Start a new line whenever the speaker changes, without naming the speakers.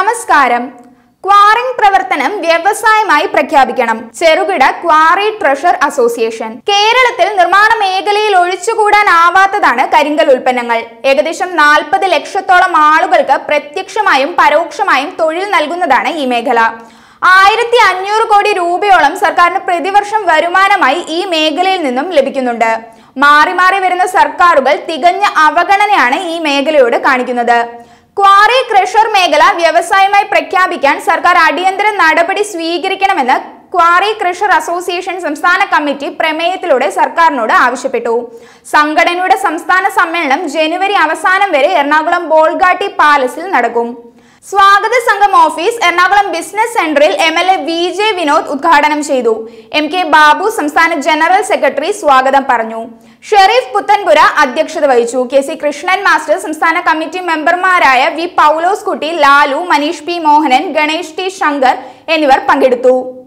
നമസ്കാരം ക്വാറിംഗ് പ്രവർത്തനം വ്യവസായമായി പ്രഖ്യാപിക്കണം ചെറുകിട ക്വാറി ട്രഷർ അസോസിയേഷൻ കേരളത്തിൽ നിർമ്മാണ മേഖലയിൽ ഒഴിച്ചുകൂടാനാവാത്തതാണ് കരിങ്കൽ ഉൽപ്പന്നങ്ങൾ ഏകദേശം നാൽപ്പത് ലക്ഷത്തോളം ആളുകൾക്ക് പ്രത്യക്ഷമായും പരോക്ഷമായും തൊഴിൽ നൽകുന്നതാണ് ഈ മേഖല ആയിരത്തി അഞ്ഞൂറ് കോടി രൂപയോളം സർക്കാരിന് പ്രതിവർഷം വരുമാനമായി ഈ മേഖലയിൽ നിന്നും ലഭിക്കുന്നുണ്ട് മാറി മാറി വരുന്ന സർക്കാരുകൾ തികഞ്ഞ അവഗണനയാണ് ഈ മേഖലയോട് കാണിക്കുന്നത് ക്വാറി ക്രഷർ മേഖല വ്യവസായമായി പ്രഖ്യാപിക്കാൻ സർക്കാർ അടിയന്തര നടപടി സ്വീകരിക്കണമെന്ന് ക്വാറി ക്രഷർ അസോസിയേഷൻ സംസ്ഥാന കമ്മിറ്റി പ്രമേയത്തിലൂടെ സർക്കാരിനോട് ആവശ്യപ്പെട്ടു സംഘടനയുടെ സംസ്ഥാന സമ്മേളനം ജനുവരി അവസാനം വരെ എറണാകുളം ബോൾഗാട്ടി പാലസിൽ നടക്കും സ്വാഗത സംഘം ഓഫീസ് എറണാകുളം ബിസിനസ് സെന്ററിൽ M L A V J Vinod ഉദ്ഘാടനം ചെയ്തു എം കെ ബാബു സംസ്ഥാന ജനറൽ സെക്രട്ടറി സ്വാഗതം പറഞ്ഞു ഷെറീഫ് പുത്തൻപുര അധ്യക്ഷത വഹിച്ചു കെ സി കൃഷ്ണൻ മാസ്റ്റർ സംസ്ഥാന കമ്മിറ്റി മെമ്പർമാരായ V Paulose Kutty Lalu Manish P Mohanan Ganesh T Shankar എന്നിവർ പങ്കെടുത്തു